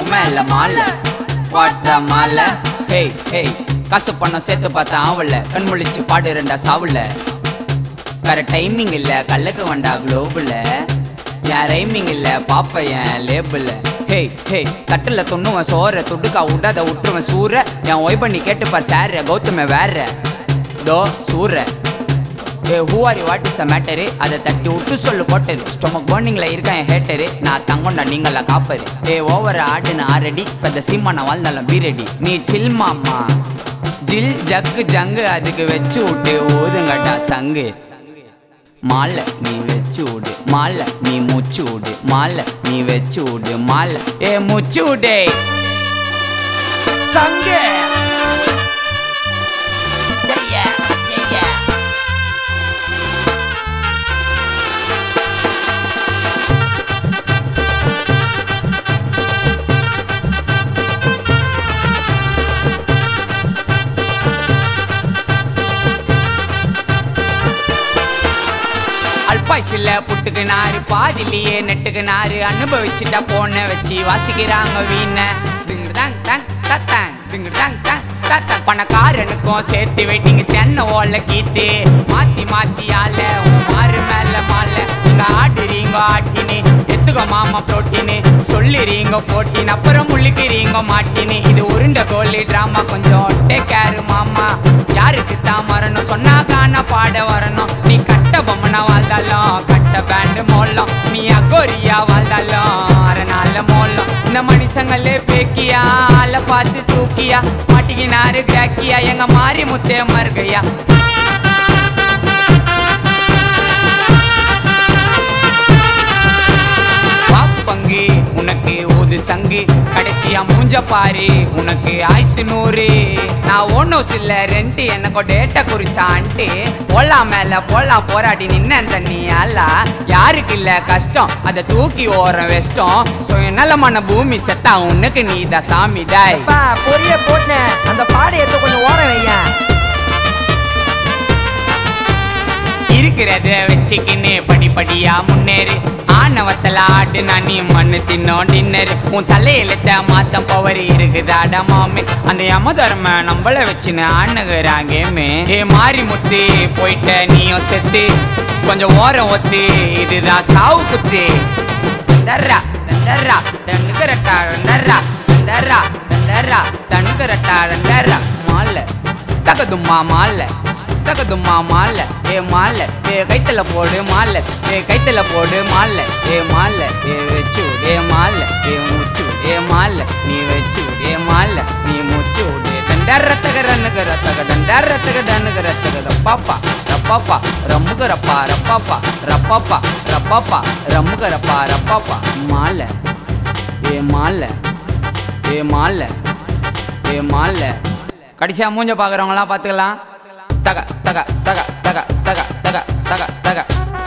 உமேல மாலை வாட்ட மாலை ஹேய் ஹேய் காசு பணம் சேர்த்து பார்த்தா ஆவல கண் முழிச்சு பாடு ரெண்டா சாவுல வேற டைமிங் இல்ல கல்லுக்கு வண்டா குளோபுல என் ரைமிங் இல்ல பாப்ப என் லேபிள் ஹேய் ஹேய் தட்டுல தொண்ணுவன் சோற துடுக்கா விடாத விட்டுருவன் சூற என் ஒய் பண்ணி கேட்டுப்பார் சார கௌதம வேற தோ சூற ஏ ஹூவாரி வாட் இஸ் த மேட்டரு அதை தட்டி விட்டு சொல்லு போட்டது ஸ்டொமக் பர்னிங்ல இருக்க என் ஹேட்டரு நான் தங்கொண்டா நீங்கள காப்பரு ஏ ஓவர் ஆடுன்னு ஆரடி பெத்த சீமான வாழ்ந்தாலும் பீரடி நீ சில் மாமா ஜில் ஜக்கு ஜங்கு அதுக்கு வச்சு விட்டு ஊதுங்கடா சங்கு மாலை நீ வச்சு விடு மாலை நீ முச்சு விடு மாலை நீ வச்சு விடு மாலை ஏ முச்சு விடே சங்கு அல்பாய்ஸில் புட்டுக்கு நாறு பாதிலேயே நெட்டுக்கு நாறு அனுபவிச்சுட்டா போன வச்சு வாசிக்கிறாங்க வீண திங்கு தாங் தாங் தத்தாங் திங்கு தாங் தாங் தத்தாங் பணக்காரனுக்கும் சேர்த்து வெட்டிங்க தென்னை ஓலை கீத்து மாத்தி மாத்தி ஆல உன் மாறு மேல மாலை நீங்க ஆடுறீங்க ஆட்டினு எத்துக்கோ மாமா புரோட்டீனு சொல்லிறீங்க போட்டின் அப்புறம் முள்ளுக்கிறீங்க மாட்டினு இது உருண்டை கோலி டிராமா கொஞ்சம் டேக் கேர் மாமா யாருக்கு தான் மரணம் சொன்னா காண பாட வரணும் நீ கட்ட பொம்மனா வாழ்ந்தாலும் கட்ட பேண்டு மோளம் நீ அகோரியா வாழ்ந்தாலும் அரணால மோளம் இந்த மனுஷங்களே பேக்கியா ஆள பார்த்து தூக்கியா மாட்டிக்கினாரு கிராக்கியா எங்க மாறி முத்தே மருகையா பங்கு உனக்கு ஊது சங்கு கடைசியா மூஞ்ச பாரு உனக்கு ஆயுசு நூறு நான் ஒன்னும் சில்ல ரெண்டு எனக்கு டேட்டா குறிச்சான்ட்டு போலாம் மேல போலாம் போராடி நின்ன தண்ணி அல்ல யாருக்கு இல்ல கஷ்டம் அதை தூக்கி ஓரம் வெஸ்டம் சுயநலமான பூமி செத்தா உனக்கு நீதான் சாமி டாய் பா பொரிய போட்டேன் அந்த பாடை எடுத்து கொஞ்சம் ஓரம் வையா இருக்கிறத வச்சுக்கின்னு படிப்படியா முன்னேறு ஆணவத்தில் ஆடு நான் நீ மண்ணு தின்னோம் டின்னர் உன் தலையிலத்த மாத்தம் பவர் இருக்குதாடா மாமே அந்த யமதர்ம நம்மள வச்சுன்னு ஆணுகிறாங்கேமே ஏ மாறி முத்து போயிட்ட நீயும் செத்து கொஞ்சம் ஓரம் ஒத்து இதுதான் சாவு குத்து தர்ரா தர்ரா தண்ணுக்கரட்டா தர்ரா தர்ரா தர்ரா தண்ணுக்கரட்டா தர்ரா மாலை தகதும்மா மாலை தகதும்மா மாலை ஏ மாலை ஏ கைத்தல போடு மாலை ஏ கைத்தல போடு மாலை ஏ மாலை ஏ வச்சு விடு, ஏ மாலை ஏ முச்சு விடு, ஏ மாலை நீ வச்சு விடு, ஏ மாலை நீ முச்சு விடு தண்டரத்தக ரன்னுக்கு ரத்தக தண்டரத்தக டன்னுக்கு ரத்தக ரப்பாப்பா ரப்பாப்பா ரம்முக ரப்பா ரப்பாப்பா ரப்பாப்பா ரப்பாப்பா ரம்முக ரப்பா ரப்பாப்பா மாலை ஏ மாலை ஏ மாலை ஏ மாலை கடைசியா மூஞ்ச பாக்குறவங்களாம் பாத்துக்கலாம் தக தக தக தக தக தக தக தக